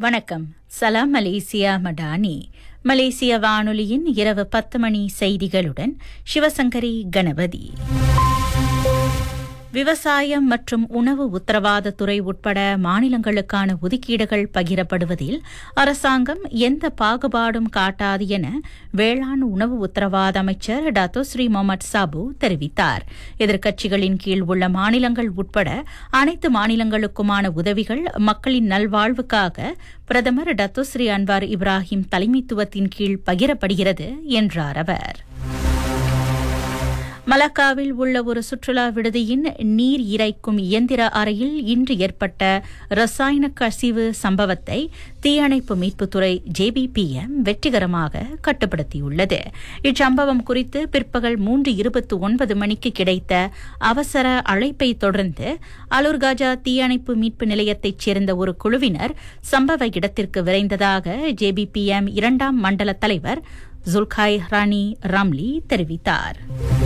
வணக்கம் சலாம் மலேசியா மடானி மலேசிய வானொலியின் இரவு பத்து மணி செய்திகளுடன் சிவசங்கரி கணபதி விவசாயம் மற்றும் உணவு உத்தரவாத துறை உட்பட மாநிலங்களுக்கான ஒதுக்கீடுகள் பகிரப்படுவதில் அரசாங்கம் எந்த பாகுபாடும் காட்டாது என வேளாண் உணவு உத்தரவாத அமைச்சர் டாத்தோ ஸ்ரீ முகமது சாபு தெரிவித்தார் எதிர்க்கட்சிகளின் கீழ் உள்ள மாநிலங்கள் உட்பட அனைத்து மாநிலங்களுக்குமான உதவிகள் மக்களின் நல்வாழ்வுக்காக பிரதமர் டத்தோ ஸ்ரீ அன்வார் இப்ராஹிம் தலைமைத்துவத்தின் கீழ் பகிரப்படுகிறது என்றார் அவர் மலக்காவில் உள்ள ஒரு சுற்றுலா விடுதியின் நீர் இறைக்கும் இயந்திர அறையில் இன்று ஏற்பட்ட ரசாயன கசிவு சம்பவத்தை தீயணைப்பு மீட்புத்துறை ஜேபிபிஎம் வெற்றிகரமாக கட்டுப்படுத்தியுள்ளது இச்சம்பவம் குறித்து பிற்பகல் மூன்று இருபத்தி ஒன்பது மணிக்கு கிடைத்த அவசர அழைப்பை தொடர்ந்து அலூர்காஜா தீயணைப்பு மீட்பு நிலையத்தைச் சேர்ந்த ஒரு குழுவினர் சம்பவ இடத்திற்கு விரைந்ததாக ஜேபிபிஎம் இரண்டாம் மண்டல தலைவர் ஜுல்காய் ராணி ராம்லி தெரிவித்தார்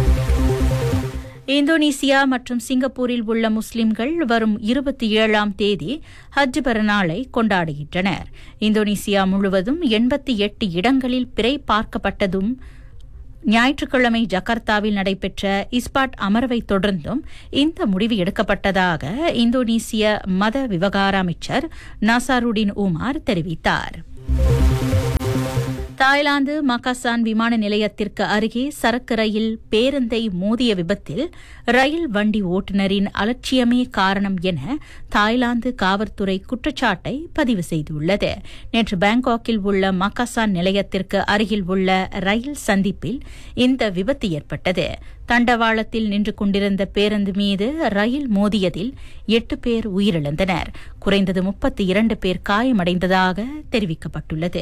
இந்தோனேசியா மற்றும் சிங்கப்பூரில் உள்ள முஸ்லிம்கள் வரும் இருபத்தி ஏழாம் தேதி ஹஜ் பெருநாளை கொண்டாடுகின்றனர் இந்தோனேசியா முழுவதும் எண்பத்தி எட்டு இடங்களில் பிறை பார்க்கப்பட்டதும் ஞாயிற்றுக்கிழமை ஜகார்த்தாவில் நடைபெற்ற இஸ்பாட் அமர்வை தொடர்ந்தும் இந்த முடிவு எடுக்கப்பட்டதாக இந்தோனேசிய மத விவகார அமைச்சர் நாசாருடின் உமார் தெரிவித்தார் தாய்லாந்து மக்காசான் விமான நிலையத்திற்கு அருகே சரக்கு ரயில் பேருந்தை மோதிய விபத்தில் ரயில் வண்டி ஓட்டுநரின் அலட்சியமே காரணம் என தாய்லாந்து காவல்துறை குற்றச்சாட்டை பதிவு செய்துள்ளது நேற்று பாங்காக்கில் உள்ள மக்காசான் நிலையத்திற்கு அருகில் உள்ள ரயில் சந்திப்பில் இந்த விபத்து ஏற்பட்டது தண்டவாளத்தில் நின்று கொண்டிருந்த பேருந்து மீது ரயில் மோதியதில் எட்டு பேர் உயிரிழந்தனர் குறைந்தது முப்பத்தி இரண்டு பேர் காயமடைந்ததாக தெரிவிக்கப்பட்டுள்ளது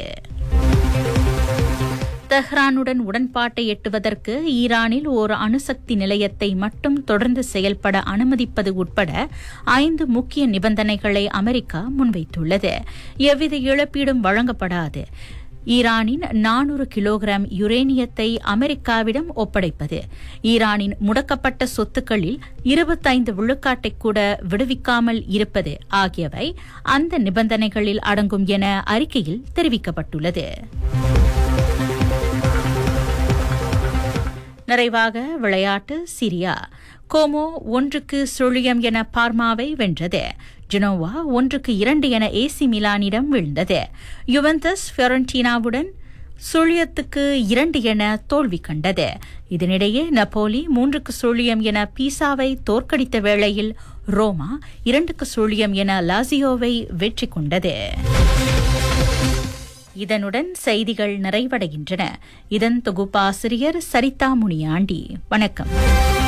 தெஹ்ரானுடன் உடன்பாட்டை எட்டுவதற்கு ஈரானில் ஒரு அணுசக்தி நிலையத்தை மட்டும் தொடர்ந்து செயல்பட அனுமதிப்பது உட்பட ஐந்து முக்கிய நிபந்தனைகளை அமெரிக்கா முன்வைத்துள்ளது எவ்வித இழப்பீடும் வழங்கப்படாது ஈரானின் நானூறு கிலோகிராம் யுரேனியத்தை அமெரிக்காவிடம் ஒப்படைப்பது ஈரானின் முடக்கப்பட்ட சொத்துக்களில் இருபத்தைந்து விழுக்காட்டை கூட விடுவிக்காமல் இருப்பது ஆகியவை அந்த நிபந்தனைகளில் அடங்கும் என அறிக்கையில் தெரிவிக்கப்பட்டுள்ளது நிறைவாக விளையாட்டு சிரியா கோமோ ஒன்றுக்கு சுழியம் என பார்மாவை வென்றது ஜெனோவா ஒன்றுக்கு இரண்டு என ஏசி மிலானிடம் வீழ்ந்தது யுவந்தஸ் ஃபியோரண்டினாவுடன் சுழியத்துக்கு இரண்டு என தோல்வி கண்டது இதனிடையே நப்போலி மூன்றுக்கு சுழியம் என பீசாவை தோற்கடித்த வேளையில் ரோமா இரண்டுக்கு சுழியம் என லாசியோவை வெற்றி கொண்டது இதனுடன் செய்திகள் நிறைவடைகின்றன இதன் தொகுப்பாசிரியர் சரிதா முனியாண்டி வணக்கம்